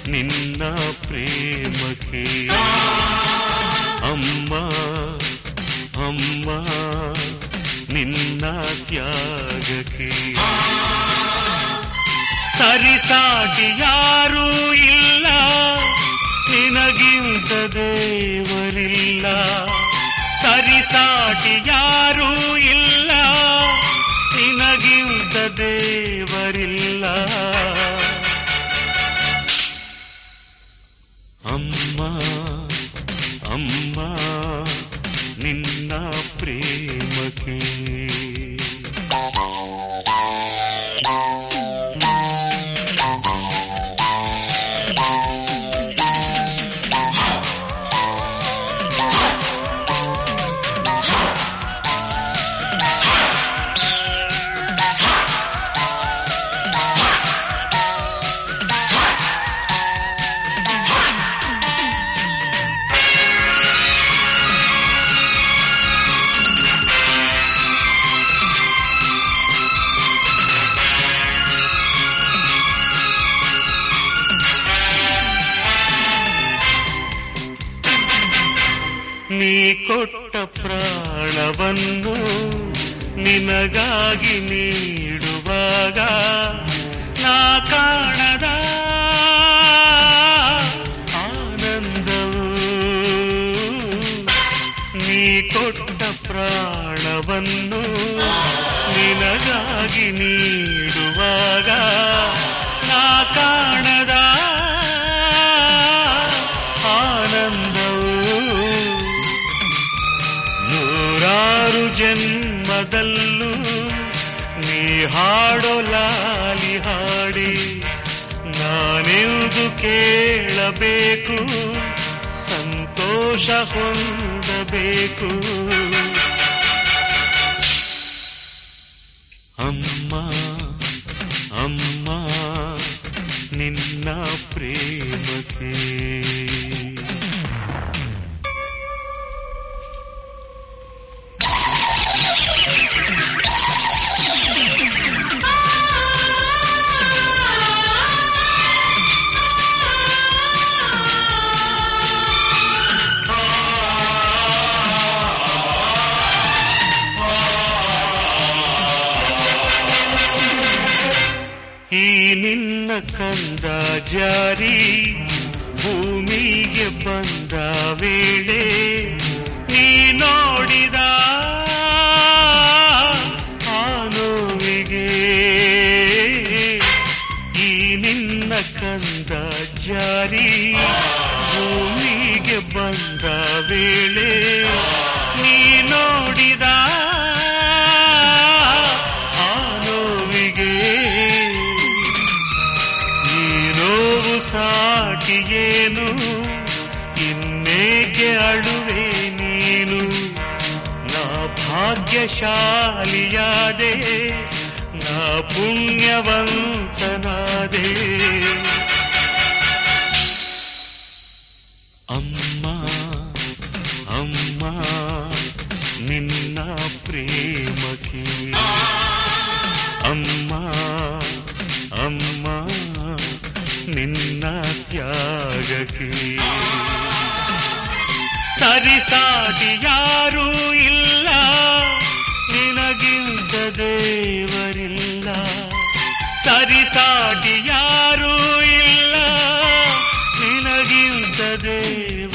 ನಿನ್ನ ಪ್ರೇಮಕ್ಕೆ ಅಮ್ಮ ಅಮ್ಮ ನಿನ್ನ ತ್ಯಾಗಕ್ಕೆ ಸರಿಸಾಟಿ ಯಾರೂ ಇಲ್ಲ ನಿನಗಿಂತ ದೇವರಿಲ್ಲ ಸರಿಸಾಟಿ ಯಾರೂ ಇಲ್ಲ ನಿನಗಿಂತ ದೇವರಿಲ್ಲ ಅಮ್ಮ ಅಮ್ಮ ನಿನ್ನ ಪ್ರೇಮಕ್ಕೆ ನೀ ಕೊಟ್ಟ ಪ್ರಾಣವನ್ನು ನಿನಗಾಗಿ ನೀಡುವಾಗ ನಾ ಕಾಣದ ಆನಂದವು ನೀ ಕೊಟ್ಟ ಪ್ರಾಣವನ್ನು ನಿನಗಾಗಿ ನೀಡುವಾಗ ನಾ ಕಾಣದ ಆನಂದವು ನೂರಾರು ಜನ್ಮದಲ್ಲೂ ನೀ ಹಾಡೋ ಲಾಲಿ ಹಾಡಿ ನಾನೆಂದು ಕೇಳಬೇಕು ಸಂತೋಷ ಹೊಂದಬೇಕು ಅಮ್ಮ ಅಮ್ಮ ನಿನ್ನ ಪ್ರೇಮಕ್ಕೆ ಈ ನಿನ್ನ ಕಂದ ಜಾರಿ ಭೂಮಿಗೆ ಬಂದ ವೇಳೆ ನೀ ನೋಡಿದ ಆ ನೋವಿಗೆ ಈ ನಿನ್ನ ಕಂದ ಜಾರಿ ಭೂಮಿಗೆ ಬಂದ ವೇಳೆ ನೀ ನೋಡಿದ ಆ ನೋವಿಗೆ ಈ ನೋವು ಸಾಟಿಯೇನು ಇನ್ನೇಕೆ ಅಳುವೆ ನೀನು ನಾ ಭಾಗ್ಯಶಾಲಿಯಾದೆ ನಾ ಪುಣ್ಯವಂತನಾದೆ ಅಮ್ಮ ಅಮ್ಮ ನಿನ್ನ ಪ್ರೇಮಕ್ಕೆ ಅಮ್ಮ ಅಮ್ಮ ನಿನ್ನ ತ್ಯಾಗಕ್ಕೆ ಸರಿಸಾಟಿ ಯಾರೂ ಇಲ್ಲ ನಿನಗಿಂತ ದೇವರಿಲ್ಲ ಸರಿಸಾಟಿ ಯಾರೂ ಇಲ್ಲ ನಿನಗಿಂತ ದೇವ